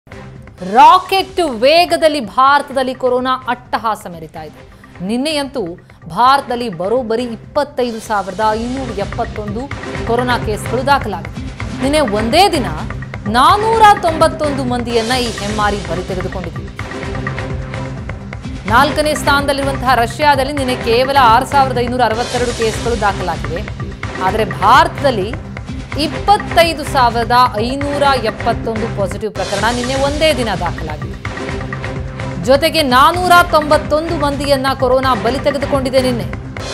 rocket ವೇಗದಲ್ಲಿ ಭಾರತದಲ್ಲಿ corona ಅಟ್ಟಹಾಸ ಮೆರಿತಾ ಇದೆ ನಿನ್ನೆಯಂತೂ ಭಾರತದಲ್ಲಿ ಬರೋಬ್ಬರಿ ಇಪ್ಪತ್ತೈದು ಸಾವಿರದ ಐನೂರ ಎಪ್ಪತ್ತೊಂದು ಕೊರೋನಾ ಕೇಸ್ಗಳು ದಾಖಲಾಗಿದೆ ನಿನ್ನೆ ಒಂದೇ ದಿನ ನಾನೂರ ತೊಂಬತ್ತೊಂದು ಮಂದಿಯನ್ನ ಈ ಹೆಮ್ಮಾರಿ ಬಲಿ ತೆಗೆದುಕೊಂಡಿದೆ ನಾಲ್ಕನೇ ಸ್ಥಾನದಲ್ಲಿರುವಂತಹ ರಷ್ಯಾದಲ್ಲಿ ನಿನ್ನೆ ಕೇವಲ ಆರು ಸಾವಿರದ ಐನೂರ ಅರವತ್ತೆರಡು ಕೇಸ್ಗಳು ದಾಖಲಾಗಿವೆ ಆದರೆ ಭಾರತದಲ್ಲಿ ಇಪ್ಪತ್ತೈದು ಸಾವಿರದ ಐನೂರ ಎಪ್ಪತ್ತೊಂದು ಪಾಸಿಟಿವ್ ಪ್ರಕರಣ ನಿನ್ನೆ ಒಂದೇ ದಿನ ದಾಖಲಾಗಿದೆ ಜೊತೆಗೆ ನಾನೂರ ತೊಂಬತ್ತೊಂದು ಮಂದಿಯನ್ನ ಕೊರೋನಾ ಬಲಿ ತೆಗೆದುಕೊಂಡಿದೆ ನಿನ್ನೆ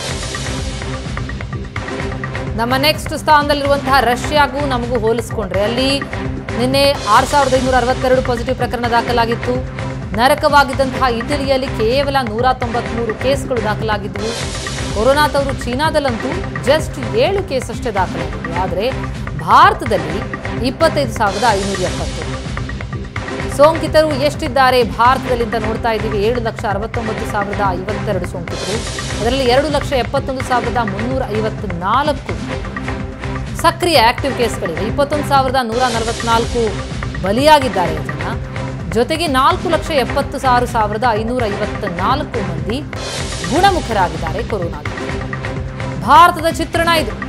ನಮ್ಮ ನೆಕ್ಸ್ಟ್ ಸ್ಥಾನದಲ್ಲಿರುವಂತಹ ರಷ್ಯಾಗೂ ನಮಗೂ ಹೋಲಿಸ್ಕೊಂಡ್ರೆ ಅಲ್ಲಿ ನಿನ್ನೆ ಆರು ಸಾವಿರದ ಐನೂರ ಅರವತ್ತೆರಡು ಪಾಸಿಟಿವ್ ಪ್ರಕರಣ ದಾಖಲಾಗಿತ್ತು ನರಕವಾಗಿದ್ದಂತಹ ಇಟಲಿಯಲ್ಲಿ ಕೇವಲ ನೂರ ತೊಂಬತ್ಮೂರು ಕೇಸ್ಗಳು ದಾಖಲಾಗಿದ್ದವು ಕೊರೋನಾ ತವರು ಚೀನಾದಲ್ಲಂತೂ ಜಸ್ಟ್ ಏಳು ಕೇಸ್ ಅಷ್ಟೇ ದಾಖಲಾಗಿದ್ವು ಆದರೆ ಭಾರತದಲ್ಲಿ ಇಪ್ಪತ್ತೈದು ಸಾವಿರದ ಐನೂರ ಎಪ್ಪತ್ತು ಸೋಂಕಿತರು ಎಷ್ಟಿದ್ದಾರೆ ಭಾರತದಲ್ಲಿ ಅಂತ ನೋಡ್ತಾ ಇದ್ದೀವಿ ಏಳು ಲಕ್ಷ ಅರವತ್ತೊಂಬತ್ತು ಸಾವಿರದ ಐವತ್ತೆರಡು ಸೋಂಕಿತರು ಅದರಲ್ಲಿ ಎರಡು ಲಕ್ಷ ಎಪ್ಪತ್ತೊಂದು ಸಾವಿರದ ಮುನ್ನೂರ ಐವತ್ನಾಲ್ಕು ಸಕ್ರಿಯ ಆಕ್ಟಿವ್ ಕೇಸ್ಗಳಿವೆ ಇಪ್ಪತ್ತೊಂದು ಸಾವಿರದ ನೂರ ನಲವತ್ನಾಲ್ಕು ಬಲಿಯಾಗಿದ್ದಾರೆ ಇದನ್ನ ಜೊತೆಗೆ ನಾಲ್ಕು ಲಕ್ಷ ಎಪ್ಪತ್ತು ಸಾವಿರ ಸಾವಿರದ ಐನೂರ ಐವತ್ತ ನಾಲ್ಕು ಮಂದಿ ಗುಣಮುಖರಾಗಿದ್ದಾರೆ ಕೊರೋನಾಗೆ ಭಾರತದ ಚಿತ್ರಣ ಇದು